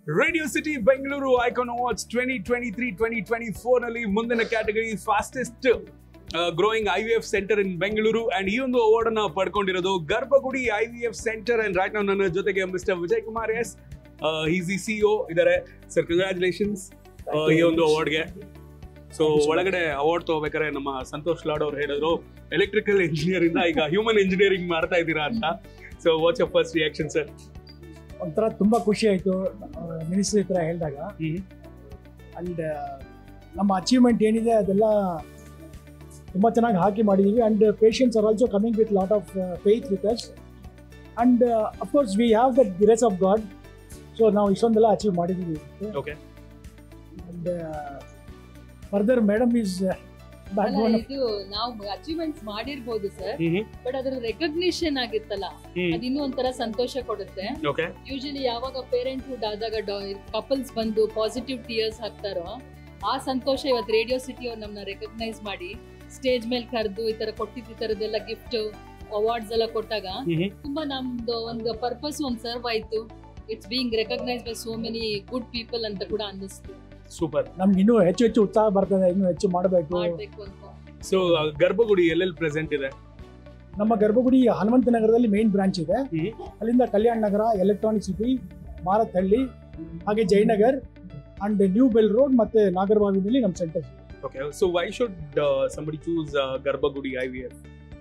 Radio city Bengaluru icon awards twenty twenty three twenty twenty four ನಲ್ಲಿ ಮುಂದಿನ category fastest growing I V F centre in Bengaluru and ಈ ಒಂದು award ಅನ್ನ ಪಡ್ಕೊಂಡಿರೋದು Garbhagudi I V F centre and right ನಾವು ನನ್ನ ಜೊತೆಗೆ mister Vijay Kumar S is the CEO ಇದಾರೆ ಸರ್ ಕಂಗ್ರಾಚುಲೇಷನ್ಸ್ ಈ ಒಂದು ಅವಾರ್ಡ್ಗೆ ಸೊ ಒಳಗಡೆ ಅವಾರ್ಡ್ ತಗೋಬೇಕಾದ್ರೆ ನಮ್ಮ ಸಂತೋಷ್ ಲಾಡ್ ಅವ್ರು ಹೇಳಿದ್ರು ಎಲೆಕ್ಟ್ರಿಕಲ್ ಇಂಜಿನಿಯರ್ ಇಂದ ಈಗ ಹ್ಯೂಮನ್ ಇಂಜಿನಿಯರಿಂಗ್ ಮಾಡ್ತಾ ಇದ್ದೀರಾ ಅಂತ so what's your first reaction sir ಒಂಥರ ತುಂಬ ಖುಷಿ ಆಯಿತು ಮಿನಿಸ್ಟ್ರಿ ಹತ್ರ ಹೇಳಿದಾಗ ಆ್ಯಂಡ್ ನಮ್ಮ ಅಚೀವ್ಮೆಂಟ್ ಏನಿದೆ ಅದೆಲ್ಲ ತುಂಬ ಚೆನ್ನಾಗಿ ಹಾಕಿ ಮಾಡಿದ್ದೀವಿ and patients are also coming with lot of faith with us and of course we have the grace of God so ನಾವು ಇಷ್ಟೊಂದೆಲ್ಲ ಅಚೀವ್ ಮಾಡಿದ್ದೀವಿ okay and further madam is back ಅಲ್ಲ, ಬೋನ್ ಇದು ನಾವು ಅಚೀವ್ಮೆಂಟ್ಸ್ ಮಾಡಿರ್ಬೋದು ಸರ್ ಬಟ್ ಅದ್ರ recognition ಆಗಿತ್ತಲ್ಲ ಅದಿನ್ನೂ ಒಂಥರ ಸಂತೋಷ ಕೊಡುತ್ತೆ ಓಕೆ ಯೂಶಲಿ ಯಾವಾಗ ಪೇರೆಂಟ್ಹುಡ್ ಆದಾಗ ಕಪಲ್ಸ್ ಬಂದು ಪಾಸಿಟಿವ್ ಟಿಯರ್ಸ್ ಹಾಕ್ತಾರೋ ಆ ಸಂತೋಷ ಇವತ್ತು ರೇಡಿಯೋ ಸಿಟಿ ಅವ್ರು ನಮ್ಮನ್ನ ರೆಕಗ್ನೈಸ್ ಮಾಡಿ ಸ್ಟೇಜ್ ಮೇಲೆ ಕರೆದು ಈ ತರ ಕೊಟ್ಟಿದ್ದ ಈ ತರದೆಲ್ಲ ಗಿಫ್ಟ್ ಅವಾರ್ಡ್ಸ್ ಎಲ್ಲ ಕೊಟ್ಟಾಗ ತುಂಬಾ ನಮ್ದು ಒಂದು ಪರ್ಪಸ್ ಒಂದ್ ಸರ್ವ್ ಆಯ್ತು it's being recognise by so many good people ಅಂತ ಕೂಡ ಅನ್ನಿಸ್ತು ಸೂಪರ್ ನಮ್ಗೆ ಇನ್ನೂ ಹೆಚ್ಚು ಹೆಚ್ಚು ಉತ್ಸಾಹ ಬರ್ತದೆ ಇನ್ನೂ ಹೆಚ್ಚು ಮಾಡಬೇಕು ಮಾಡ್ಬೇಕು ಅಂತ ಸೊ ಗರ್ಭಗುಡಿ ಎಲ್ಲೆಲ್ಲಿ ಪ್ರೆಸೆಂಟ್ ಇದೆ ನಮ್ಮ ಗರ್ಭಗುಡಿ ಹನುಮಂತ ನಗರದಲ್ಲಿ ಮೇನ್ ಬ್ರಾಂಚ್ ಇದೆ ಹ್ಮ್. ಅಲ್ಲಿಂದ ಕಲ್ಯಾಣ ನಗರ ಎಲೆಕ್ಟ್ರಾನಿಕ್ ಸಿಟಿ ಮಾರತ್ಹಳ್ಳಿ ಹಾಗೆ Jayanagar and New BEL Road ಮತ್ತೆ ನಾಗರಬಾವಿನಲ್ಲಿ ನಮ್ಮ centre okay so why should somebody choose Garbhagudi I V F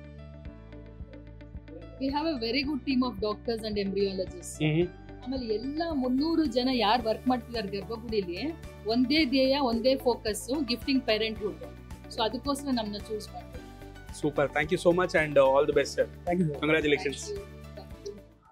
we have a very good team of doctors and embryologist ಆಮೇಲೆ ಎಲ್ಲ ಮುನ್ನೂರು ಜನ ಯಾರು ವರ್ಕ್ ಮಾಡ್ತಿದ್ದಾರೆ ಗರ್ಭಗುಡಿಲಿ ಒಂದೇ ಧ್ಯೇಯ ಒಂದೇ ಫೋಕಸ್ ಗಿಫ್ಟಿಂಗ್ ಪೇರೆಂಟ್ಹುಡ್ ಸೊ ಅದಕ್ಕೋಸ್ಕರ ನಮ್ಮನ್ನ ಚೂಸ್ ಮಾಡ್ತಾರೆ super thank you so much and all the best sir thank you congratulations Thank you.